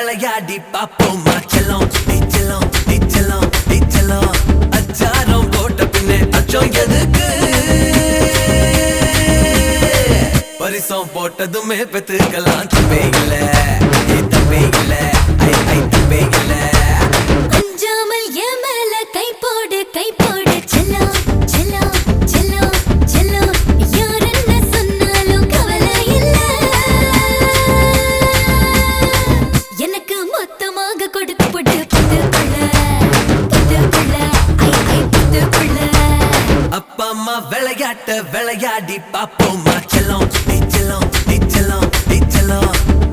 விளையாடி பாப்போமா செல்லம் நீ செல்லம் நீ செல்லம் நீ செல்லம் அச்சாரம் போட்ட பின்னே அச்சம் எதுக்கு பரிசம் போட்டதுமே பெத்துக்கலாம் தப்பே இல்ல ஏ தப்பே இல்ல ஐ ஐ தப்பே இல்ல அஞ்சாமல் என் மேல கை போடு கை போடு செல்லம் செல்லம் செல்லம் செல்லம் யார் என்ன சொன்னாலும் கவலை இல்ல எனக்கு மொத்தமாக கொடுத்து போட்டு பத்துக்குள்ள பத்துக்குள்ள ஐ ஐ பத்துக்குள்ள அப்பா அம்மா விளையாட்ட விளையாடி பாப்போமா செல்லம் நீ செல்லம் நீ செல்லம் நீ செல்லம்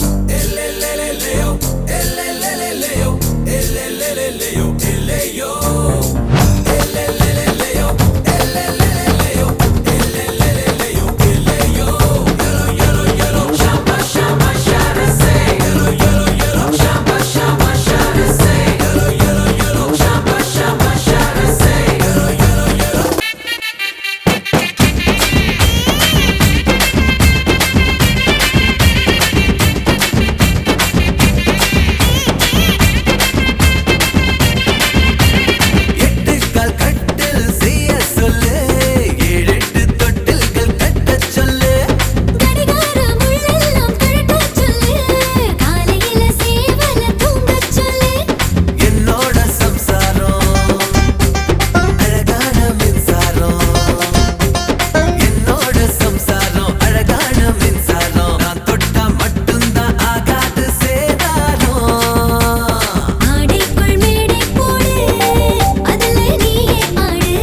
எட்டு கால் கட்டில் செய்ய சொல்லு ஏழு எட்டு தொட்டில்கள் கட்டச் சொல்லு கடிகார முள்ளெல்லாம் கழட்டச் சொல்லு காலையில சேவல தூங்கச் சொல்லு என்னோட சம்சாரம் அழகான மின்சாரம் என்னோட சம்சாரம் அழகான மின்சாரம் நான் தொட்டா மட்டும்தான் ஆகாது சேதாரம் ஆடைக்குள் மேடை போடு அதுல நீயே ஆடு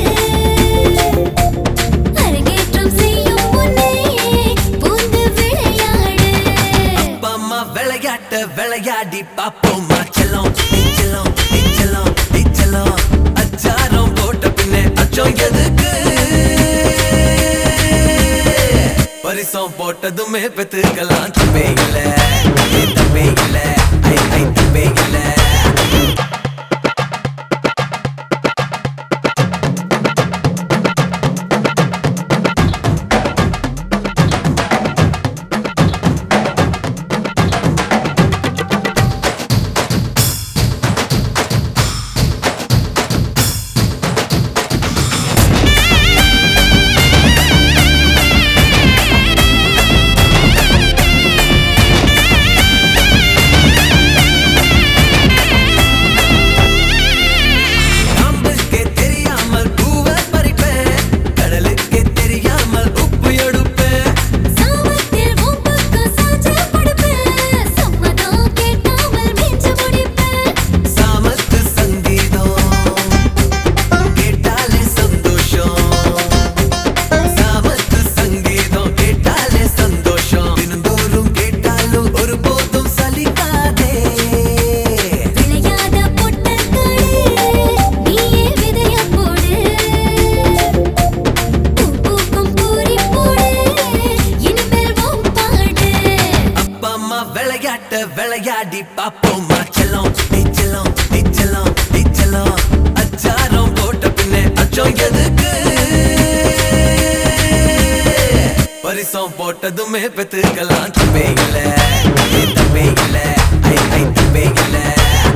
அரங்கேற்றம் செய்யும் முன்னே பூந்து விளையாடு அப்பா அம்மா விளையாட்ட விளையாடி பாப்போமா செல்லம் நீ செல்லம் நீ செல்லம் நீ செல்லம் அச்சாரம் போட்ட பின்னே அச்சம் எதுக்கு பரிசம் போட்டதுமே பெத்துக்கலாம் தப்பே இல்ல ஏ தப்பே இல்ல ஐ ஐ தப்பே இல்ல காம்புக்கே தெரியாமல் பூவை பறிப்பேன் கடலுக்கே தெரியாமல் உப்பு எடுப்பேன் சாமத்தில் உன் பக்கம் சாஞ்சு படுப்பேன் சம்மதம் கேட்காமல் மிஞ்சு முடிப்பேன் சாமத்து சங்கீதம் கேட்டாலே சந்தோஷம் சாமத்து சங்கீதம் கேட்டாலே சந்தோஷம் தினந்தோறும் கேட்டாலும் ஒரு போதும் சலிக்காதே விளையாத பொட்டக்காடு நீயே விதைய போடு பூ பூக்கும் பூரி போடு இனிமேல் உன் பாடு அப்பா அம்மா விளையாட்ட விளையாடி பாப்போமா செல்லம் நீ செல்லம் நீ செல்லம் நீ செல்லம் அச்சாரம் போட்ட பின்னே அச்சம் எதுக்கு பரிசம் போட்டதுமே பெத்துக்கலாம் தப்பே இல்ல ஏ தப்பே இல்ல ஐ ஐ தப்பே இல்ல